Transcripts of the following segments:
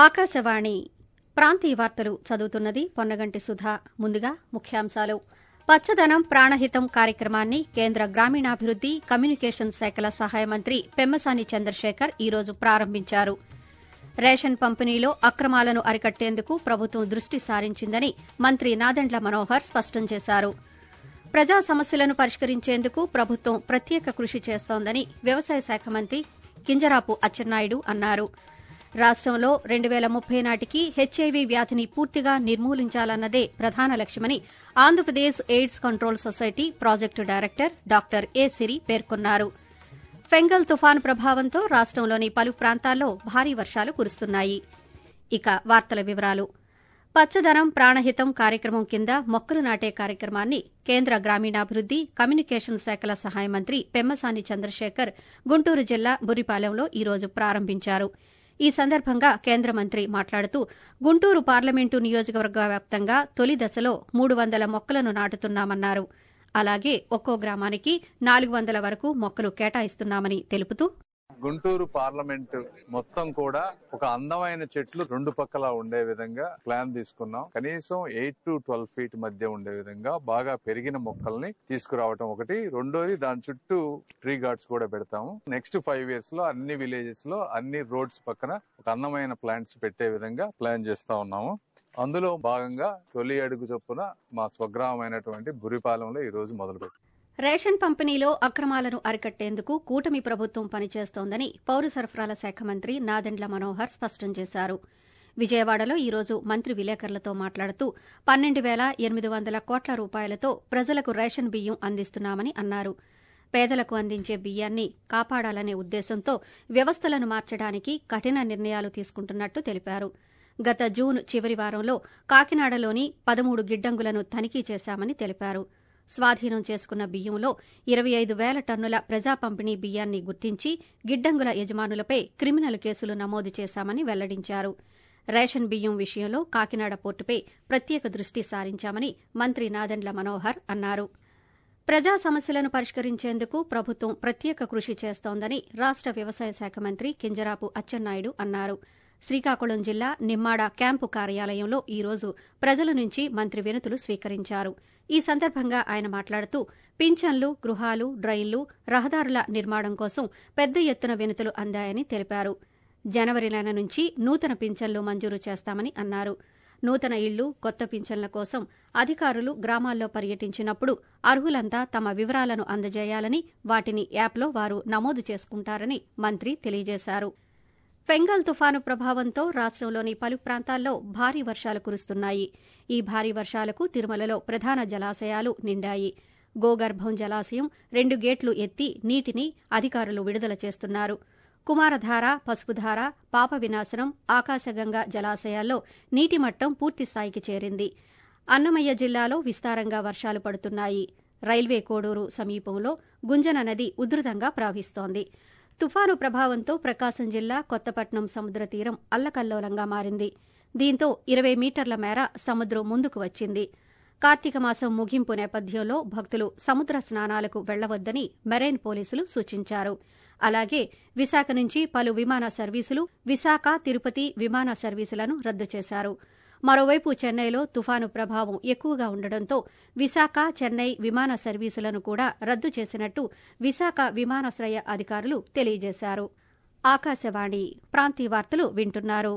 ఆకాశవాణి ప్రాంతీయ వార్తలు చదువుతున్నది పొన్నగంటి సుధా ముందుగా ముఖ్యాంశాలు పచ్చదనం ప్రాణహితం కార్యక్రమాన్ని కేంద్ర గ్రామీణాభివృద్ది కమ్యూనికేషన్ శాఖల సహాయ మంత్రి పెమ్మసాని చంద్రశేఖర్ ఈ రోజు ప్రారంభించారు రేషన్ పంపిణీలో అక్రమాలను అరికట్టేందుకు ప్రభుత్వం దృష్టి సారించిందని మంత్రి నాదెండ్ల మనోహర్ స్పష్టం చేశారు ప్రజా సమస్యలను పరిష్కరించేందుకు ప్రభుత్వం ప్రత్యేక కృషి చేస్తోందని వ్యవసాయ శాఖ మంత్రి కింజరాపు అచ్చెన్నాయుడు అన్నారు రాష్టంలో రెండు పేల ముప్పై నాటికి హెచ్ఐవీ వ్యాధిని పూర్తిగా నిర్మూలించాలన్నదే ప్రధాన లక్ష్యమని Andhra Pradesh AIDS control society project director doctor A Siri పేర్కొన్నారు ఫెంగల్ తుఫాను ప్రభావంతో రాష్టంలోని పలు ప్రాంతాల్లో భారీ వర్షాలు కురుస్తున్నాయి ఇక వార్తల వివరాలు పచ్చదనం ప్రాణహితం కార్యక్రమం కింద మొక్కలు నాటే కార్యక్రమాన్ని కేంద్ర గ్రామీణాభివృద్ది కమ్యూనికేషన్ శాఖల సహాయ మంత్రి పెమ్మసాని చంద్రశేఖర్ గుంటూరు జిల్లా బుర్రిపాలెంలో ఈ రోజు ప్రారంభించారు ఈ సందర్భంగా కేంద్ర మంత్రి మాట్లాడుతూ గుంటూరు పార్లమెంటు నియోజకవర్గ వ్యాప్తంగా తొలి దశలో మూడు వందల మొక్కలను నాటుతున్నామన్నారు అలాగే ఒక్కో గ్రామానికి నాలుగు వందల వరకు మొక్కలు కేటాయిస్తున్నామని తెలుపుతూ గుంటూరు పార్లమెంట్ మొత్తం కూడా ఒక అందమైన చెట్లు రెండు పక్కల ఉండే విధంగా ప్లాన్ తీసుకున్నాం కనీసం ఎయిట్ టు ట్వెల్వ్ ఫీట్ మధ్య ఉండే విధంగా బాగా పెరిగిన మొక్కల్ని తీసుకురావటం ఒకటి రెండోది దాని చుట్టూ ట్రీ గార్డ్స్ కూడా పెడతాము నెక్స్ట్ ఫైవ్ ఇయర్స్ లో అన్ని విలేజెస్ లో అన్ని రోడ్స్ పక్కన ఒక అందమైన ప్లాంట్స్ పెట్టే విధంగా ప్లాన్ చేస్తా ఉన్నాము అందులో భాగంగా తొలి అడుగు చొప్పున మా స్వగ్రామైనటువంటి బురిపాలెంలో ఈ రోజు మొదలుపెట్టాం రేషన్ పంపిణీలో అక్రమాలను అరికట్టేందుకు కూటమి ప్రభుత్వం పనిచేస్తోందని పౌర సరఫరాల శాఖ మంత్రి నాదెండ్ల మనోహర్ స్పష్టం చేశారు విజయవాడలో ఈ రోజు మంత్రి విలేకరులతో మాట్లాడుతూ పన్నెండు పేల ఎనిమిది వందల కోట్ల రూపాయలతో ప్రజలకు రేషన్ బియ్యం అందిస్తున్నామని అన్నారు పేదలకు అందించే బియ్యాన్ని కాపాడాలనే ఉద్దేశంతో వ్యవస్థలను మార్చడానికి కఠిన నిర్ణయాలు తీసుకుంటున్నట్టు తెలిపారు గత జూన్ చివరి వారంలో కాకినాడలోని పదమూడు గిడ్డంగులను తనిఖీ చేశామని తెలిపారు స్వాధీనం చేసుకున్న బియ్యంలో ఇరవై ఐదు పేల టన్నుల ప్రజా పంపిణీ బియ్యాన్ని గుర్తించి గిడ్డంగుల యజమానులపై క్రిమినల్ కేసులు నమోదు చేశామని వెల్లడించారు రేషన్ బియ్యం విషయంలో కాకినాడ పోర్టుపై ప్రత్యేక దృష్టి సారించామని మంత్రి నాదెండ్ల మనోహర్ అన్నారు ప్రజా సమస్యలను పరిష్కరించేందుకు ప్రభుత్వం ప్రత్యేక కృషి చేస్తోందని రాష్ట వ్యవసాయ శాఖ మంత్రి కింజరాపు అచ్చెన్నాయుడు అన్నారు శ్రీకాకుళం జిల్లా నిమ్మాడ క్యాంపు కార్యాలయంలో ఈ రోజు ప్రజల నుంచి మంత్రి వినతులు స్వీకరించారు ఈ సందర్భంగా ఆయన మాట్లాడుతూ పింఛన్లు గృహాలు డ్రైన్లు రహదారుల నిర్మాణం కోసం పెద్ద ఎత్తున వినతులు అందాయని తెలిపారు జనవరి నెల నుంచి నూతన పింఛన్లు మంజూరు చేస్తామని అన్నారు నూతన ఇళ్లు కొత్త పింఛన్ల కోసం అధికారులు గ్రామాల్లో పర్యటించినప్పుడు అర్హులంతా తమ వివరాలను అందజేయాలని వాటిని యాప్లో వారు నమోదు చేసుకుంటారని మంత్రి తెలియజేశారు ఫెంగల్ తుఫాను ప్రభావంతో రాష్టంలోని పలు ప్రాంతాల్లో భారీ వర్షాలు కురుస్తున్నాయి ఈ భారీ వర్షాలకు తిరుమలలో ప్రధాన జలాశయాలు నిండాయి గోగర్భం జలాశయం రెండు గేట్లు ఎత్తి నీటిని అధికారులు విడుదల చేస్తున్నారు కుమారధార పసుపుధార పాప వినాశనం ఆకాశగంగ జలాశయాల్లో నీటి మట్టం పూర్తి స్థాయికి చేరింది అన్నమయ్య జిల్లాలో విస్తారంగా వర్షాలు పడుతున్నాయి రైల్వే కోడూరు సమీపంలో గుంజన నది ఉధృతంగా ప్రవహిస్తోంది తుఫాను ప్రభావంతో ప్రకాశం జిల్లా కొత్తపట్నం సముద్ర తీరం అల్లకల్లోలంగా మారింది దీంతో ఇరవై మీటర్ల మేర సముద్రం ముందుకు వచ్చింది కార్తీక మాసం ముగింపు నేపథ్యంలో భక్తులు సముద్ర స్నానాలకు వెళ్లవద్దని మెరైన్ పోలీసులు సూచించారు అలాగే విశాఖ నుంచి పలు విమాన సర్వీసులు విశాఖ తిరుపతి విమాన సర్వీసులను రద్దు చేశారు మరోవైపు చెన్నైలో తుఫాను ప్రభావం ఎక్కువగా ఉండడంతో విశాఖ చెన్నై విమాన సర్వీసులను కూడా రద్దు చేసినట్టు విశాఖ విమానాశ్రయ అధికారులు తెలియజేశారు ఆకాశవాణి ప్రాంతీయ వార్తలు వింటున్నారు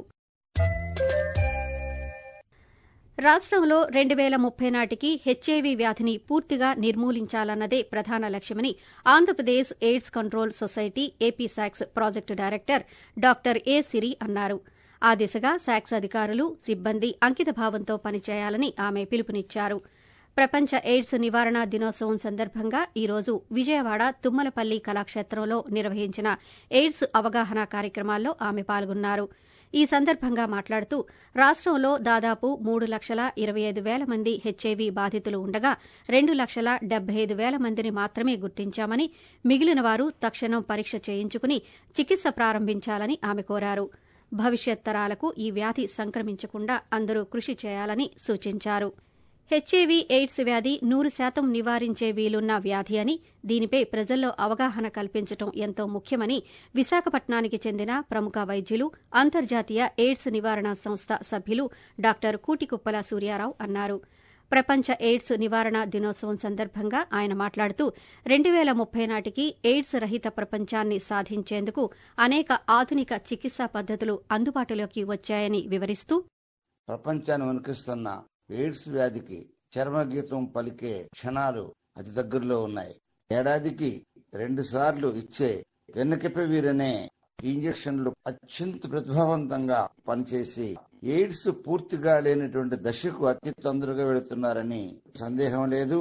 రాష్టంలో రెండు పేల ముప్పై నాటికి హెచ్ఐవీ వ్యాధిని పూర్తిగా నిర్మూలించాలన్నదే ప్రధాన లక్ష్యమని Andhra Pradesh AIDS control society AP శాక్స్ project director doctor A Siri అన్నారు ఆ దిశగా శాక్స్ అధికారులు సిబ్బంది అంకితభావంతో పనిచేయాలని ఆమె పిలుపునిచ్చారు ప్రపంచ ఎయిడ్స్ నివారణ దినోత్సవం సందర్భంగా ఈ రోజు విజయవాడ తుమ్మలపల్లి కళాక్షేత్రంలో నిర్వహించిన ఎయిడ్స్ అవగాహన కార్యక్రమాల్లో ఆమె పాల్గొన్నారు ఈ సందర్భంగా మాట్లాడుతూ రాష్టంలో దాదాపు మూడు లక్షల ఇరవై ఐదు వేల మంది హెచ్ఐవీ బాధితులు ఉండగా రెండు లక్షల డెబ్బై ఐదు వేల మందిని మాత్రమే గుర్తించామని మిగిలిన వారు తక్షణం పరీక్ష చేయించుకుని చికిత్స ప్రారంభించాలని ఆమె కోరారు భవిష్యత్ తరాలకు ఈ వ్యాధి సంక్రమించకుండా అందరూ కృషి చేయాలని సూచించారు హెచ్ఐవి ఎయిడ్స్ వ్యాధి నూరు శాతం నివారించే వీలున్న వ్యాధి అని దీనిపై ప్రజల్లో అవగాహన కల్పించడం ఎంతో ముఖ్యమని విశాఖపట్నానికి చెందిన ప్రముఖ వైద్యులు అంతర్జాతీయ ఎయిడ్స్ నివారణ సంస్థ సభ్యులు డాక్టర్ కూటికుప్పల సూర్యారావు అన్నారు ప్రపంచ ఎయిడ్స్ నివారణ దినోత్సవం సందర్భంగా ఆయన మాట్లాడుతూ రెండు వేల ముప్పై నాటికి ఎయిడ్స్ రహిత ప్రపంచాన్ని సాధించేందుకు అనేక ఆధునిక చికిత్సా పద్దతులు అందుబాటులోకి వచ్చాయని వివరిస్తూ ప్రపంచాన్ని వణికిస్తున్న ఎయిడ్స్ వ్యాధికి చర్మగీతం పలికే క్షణాలు అతి దగ్గరలో ఉన్నాయి ఏడాదికి రెండు సార్లు ఇచ్చే వెన్నకెపవీరనే ఇంజెక్షన్లు అత్యంత ప్రతిభావంతంగా పనిచేసి ఎయిడ్స్ పూర్తిగా లేనటువంటి దశకు అతి తొందరగా వెళుతున్నారని సందేహం లేదు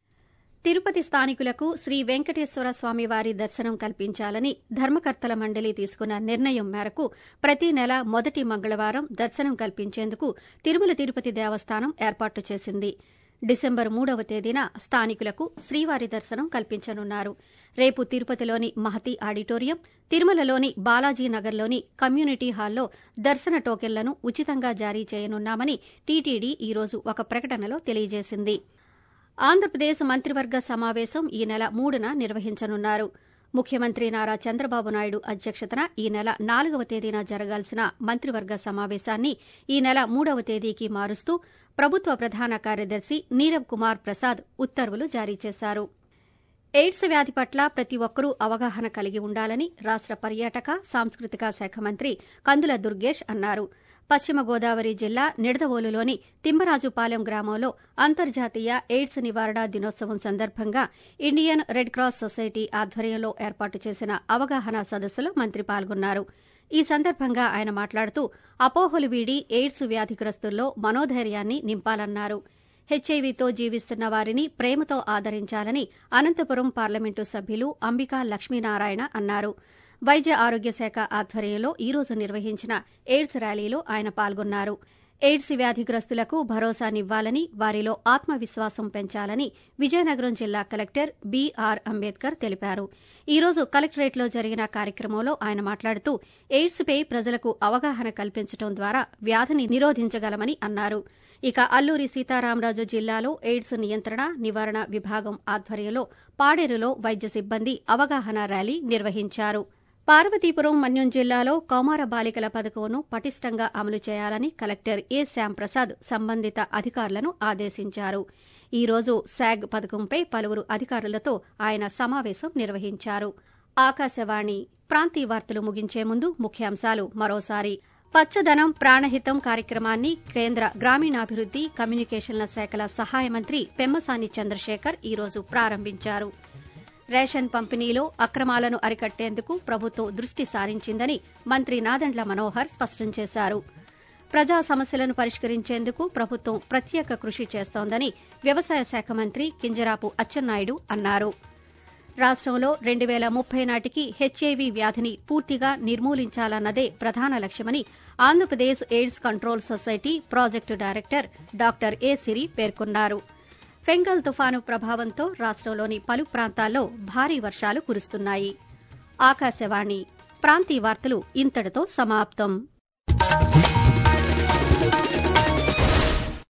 తిరుపతి స్థానికులకు శ్రీ వెంకటేశ్వర స్వామి వారి దర్శనం కల్పించాలని ధర్మకర్తల మండలి తీసుకున్న నిర్ణయం మేరకు ప్రతి నెల మొదటి మంగళవారం దర్శనం కల్పించేందుకు తిరుమల తిరుపతి దేవస్థానం ఏర్పాటు చేసింది డిసెంబర్ మూడవ తేదీన స్థానికులకు శ్రీవారి దర్శనం కల్పించనున్నారు రేపు తిరుపతిలోని మహతి ఆడిటోరియం తిరుమలలోని బాలాజీ నగర్లోని కమ్యూనిటీ హాల్లో దర్శన టోకెన్లను ఉచితంగా జారీ చేయనున్నామని టీటీడీ ఈ రోజు ఒక ప్రకటనలో తెలియజేసింది ఆంధ్రప్రదేశ్ మంత్రివర్గ సమావేశం ఈ నెల మూడున నిర్వహించనున్నారు ముఖ్యమంత్రి నారా చంద్రబాబు నాయుడు అధ్యక్షతన ఈ నెల నాలుగవ తేదీన జరగాల్సిన మంత్రివర్గ సమావేశాన్ని ఈ నెల మూడవ తేదీకి మారుస్తూ ప్రభుత్వ ప్రధాన కార్యదర్శి నీరవ్ కుమార్ ప్రసాద్ ఉత్తర్వులు జారీ చేశారు ఎయిడ్స్ వ్యాధి పట్ల ప్రతి ఒక్కరూ అవగాహన కలిగి ఉండాలని రాష్ట పర్యాటక సాంస్కృతిక శాఖ మంత్రి కందుల దుర్గేష్ అన్నారు పశ్చిమ గోదావరి జిల్లా నిడదవోలులోని తిమ్మరాజుపాలెం గ్రామంలో అంతర్జాతీయ ఎయిడ్స్ నివారణ దినోత్సవం సందర్భంగా ఇండియన్ రెడ్ క్రాస్ సొసైటీ ఆధ్వర్యంలో ఏర్పాటు చేసిన అవగాహన సదస్సులో మంత్రి పాల్గొన్నారు ఈ సందర్భంగా ఆయన మాట్లాడుతూ అపోహలు వీడి ఎయిడ్స్ వ్యాధిగ్రస్తుల్లో మనోధైర్యాన్ని నింపాలన్నారు హెచ్ఐవీతో జీవిస్తున్న వారిని ప్రేమతో ఆదరించాలని అనంతపురం పార్లమెంటు సభ్యులు అంబికా లక్ష్మీనారాయణ అన్నారు వైద్య ఆరోగ్య శాఖ ఆధ్వర్యంలో ఈ రోజు నిర్వహించిన ఎయిడ్స్ ర్యాలీలో ఆయన పాల్గొన్నారు ఎయిడ్స్ వ్యాధిగ్రస్తులకు భరోసానివ్వాలని వారిలో ఆత్మవిశ్వాసం పెంచాలని విజయనగరం జిల్లా కలెక్టర్ బీఆర్ అంబేద్కర్ తెలిపారు ఈ రోజు కలెక్టరేట్లో జరిగిన కార్యక్రమంలో ఆయన మాట్లాడుతూ ఎయిడ్స్పై ప్రజలకు అవగాహన కల్పించడం ద్వారా వ్యాధిని నిరోధించగలమని అన్నారు ఇక అల్లూరి సీతారామరాజు జిల్లాలో ఎయిడ్స్ నియంత్రణ నివారణ విభాగం ఆధ్వర్యంలో పాడేరులో వైద్య సిబ్బంది అవగాహన ర్యాలీ నిర్వహించారు పార్వతీపురం మన్యం జిల్లాలో కౌమార బాలికల పథకంను పటిష్టంగా అమలు చేయాలని కలెక్టర్ ఏ శ్యాంప్రసాద్ సంబంధిత అధికారులను ఆదేశించారు ఈ రోజు శాగ్ పథకంపై పలువురు అధికారులతో ఆయన సమావేశం నిర్వహించారు ఆకాశవాణి ప్రాంతీయ వార్తలు ముగించే ముందు ముఖ్యాంశాలు మరోసారి పచ్చదనం ప్రాణహితం కార్యక్రమాన్ని కేంద్ర గ్రామీణాభివృద్ది కమ్యూనికేషన్ల శాఖల సహాయ మంత్రి పెమ్మసాని చంద్రశేఖర్ ఈ రోజు ప్రారంభించారు రేషన్ పంపిణీలో అక్రమాలను అరికట్టేందుకు ప్రభుత్వం దృష్టి సారించిందని మంత్రి నాదెండ్ల మనోహర్ స్పష్టం చేశారు ప్రజా సమస్యలను పరిష్కరించేందుకు ప్రభుత్వం ప్రత్యేక కృషి చేస్తోందని వ్యవసాయ శాఖ మంత్రి కింజరాపు అచ్చెన్నాయుడు అన్నారు రాష్టంలో రెండు వేల ముప్పై నాటికి హెచ్ఐవి వ్యాధిని పూర్తిగా నిర్మూలించాలన్నదే ప్రధాన లక్ష్యమని Andhra Pradesh AIDS control society project director doctor A Siri పేర్కొన్నారు ఫెంగల్ తుఫాను ప్రభావంతో రాష్టంలోని పలు ప్రాంతాల్లో భారీ వర్షాలు కురుస్తున్నాయి ఆకాశవాణి ప్రాంతీయ వార్తలు ఇంతటితో సమాప్తం